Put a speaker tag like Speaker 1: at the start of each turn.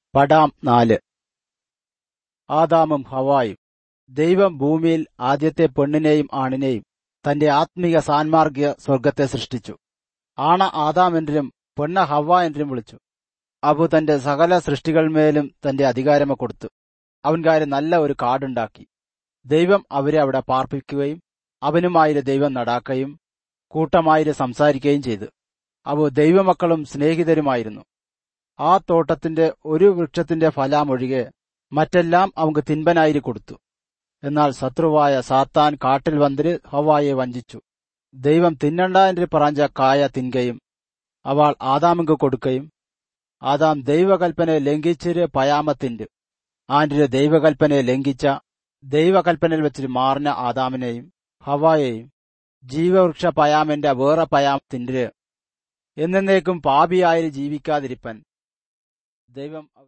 Speaker 1: പടാം നാല് ആദാമും ഹവായും ദൈവം ഭൂമിയിൽ ആദ്യത്തെ പെണ്ണിനെയും ആണിനെയും തന്റെ ആത്മീക സാൻമാർഗിക സ്വർഗത്തെ സൃഷ്ടിച്ചു ആണ ആദാം என்றും പെണ്ണ ഹവ என்றും വിളിച്ചു അബു തന്റെ സകല സൃഷ്ടികൾമേലും തന്റെ അധികാരമ കൊടുത്തു അവൻ കാര്യം നല്ല ഒരു കാടുണ്ടാക്കി ദൈവം അവരെ അവിടെ പാർപ്പിക്കുകയും അവനുമായിര് ദൈവം നടാക്കുകയും കൂട്ടമായിര് സംസാരിക്കുകയും ചെയ്തു അവ ദൈവമക്കളും സ്നേഹിതരുമായിരുന്നു ആ തോട്ടത്തിന്റെ ഒരു വൃക്ഷത്തിന്റെ ഫലാമൊഴികെ മറ്റെല്ലാം അവങ്ക് തിൻപനായിര് കൊടുത്തു എന്നാൽ ശത്രുവായ സാത്താൻ കാട്ടിൽ വന്നിര് ഹവായെ വഞ്ചിച്ചു ദൈവം തിന്നണ്ട എന്ന് പറഞ്ഞ കായ തിൻകയും അവൾ ആദാമുക്ക് കൊടുക്കുകയും ആദാം ദൈവകൽപ്പനയെ ലംഘിച്ചിര് പയാമത്തിന്റെ ആന്റെ ദൈവകൽപ്പനയെ ലംഘിച്ച ദൈവകൽപ്പനയിൽ വെച്ചിട്ട് മാറിന ആദാമിനെയും ഹവായെയും ജീവവൃക്ഷ പയാമന്റെ വേറെ പയാമത്തിന്റെ എന്നേക്കും പാപിയായി ജീവിക്കാതിരിപ്പൻ ദൈവം